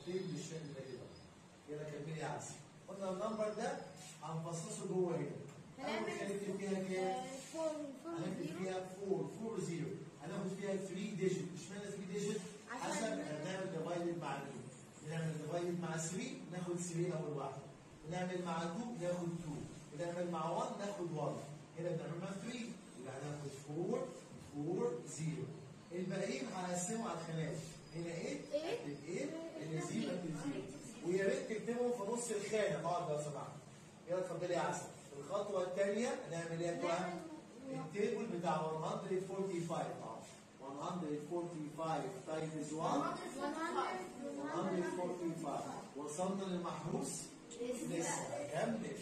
تيبل بالشكل ده كده كده كملي يا عسل قلنا النمبر ده هنفصصه جوه هنا اول حاجه نكتب فيها كام؟ فور فور هنكتب زيرو فيها 4 4 0 هناخد فيها 3 ديجيت اشمعنى 3 ديجيت؟ عشان- حسب احنا بنعمل ديفايدد مع مين؟ بنعمل ديفايدد مع 3 ناخد 3 اول واحده بنعمل مع 2 ناخد 2 بنعمل مع 1 ناخد 1 هنا بنعمل مع 3 يبقى هناخد 4 4 0 الباقيين هنقسمهم على الخانات هنا ايه؟ إيه؟ اكتب ايه؟ هنا 0 اكتب 0 ويا ريت تكتبهم في نص الخانه بعد لو سمحت يلا اتفضلي يا عسل الخطوه الثانيه هنعمل ايه يا توأم؟ التيبل بتاع 145 اه 145 تايمز 1 145 وصلنا للمحروس لسه كمل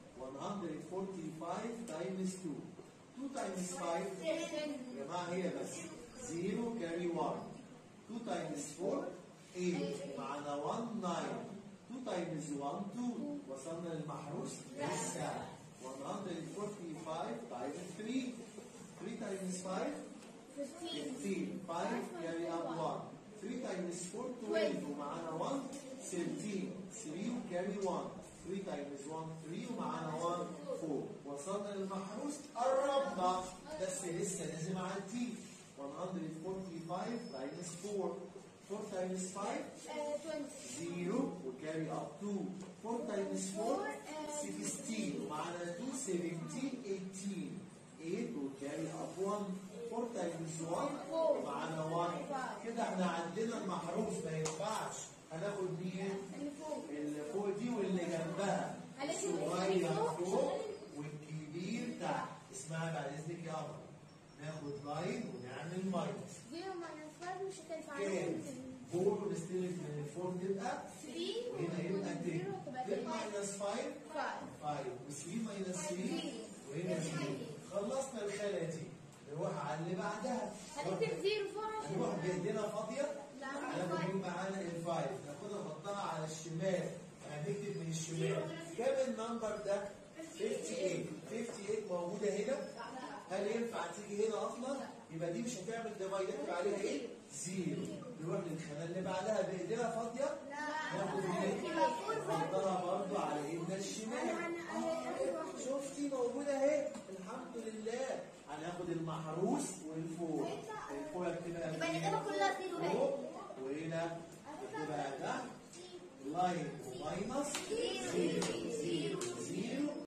145 تايمز 2 2 تايمز 5 يا جماعه هي بس 0 كاري 1 2 تايمز 4 8 معانا 1 9 2 تايمز 1 2 وصلنا للمحروس لسه 145 تايمز 3 3 تايمز 5 15 5 carry up 1 3 times 4 12 ومعانا 1 13 3 carry 1 3 times 1 3 ومعانا 1 4 وصلنا للمحروس قربنا بس لسه لازم اعديه 145 times 4 4 times 5 0 وكاري اب 2 4 times 4 16 ومعانا 2 17 18 8 وكاري اب 1 4 times 1 ومعانا 1 كده احنا عندنا المحروس ما ينفعش هناخد مين؟ اللي فوق دي واللي جنبها هنكتب الصغير الكبير فوق فوق عشان- والكبير تحت اسمها بعد اذنك يا قمر ناخد لاين ونعمل ماينس زيرو ماينس فايف مش هتنفع كام؟ فور ونستلم من الفور تبقى 3 وهنا يبقى 10 زيرو تبقى 10 3 ماينس 5 5 5 و3 ماينس 3 وهنا 0 خلصنا الخانه دي نروح على اللي بعدها هنكتب زيرو فور نروح عشان بايدينا فاضيه لا، هناخد الفايف. مين معانا الفايف ناخدها نحطها على الشمال هنكتب من الشمال كام النمبر ده 58 58 موجوده هنا هل ينفع تيجي هنا اصلا يبقى دي مش هتعمل ديفايد اكتب عليها ايه زيرو نروح للخانه اللي بعدها بايدينا فاضيه ناخد ايه نحطها برضه على ايدنا الشمال آه، شفتي موجوده اهي الحمد لله هناخد المحروس والفوق الفوق هتبقى يبقى الإجابة كلها زيرو اهي. فوق وهنا هتبقى تحت لاين وماينس زيرو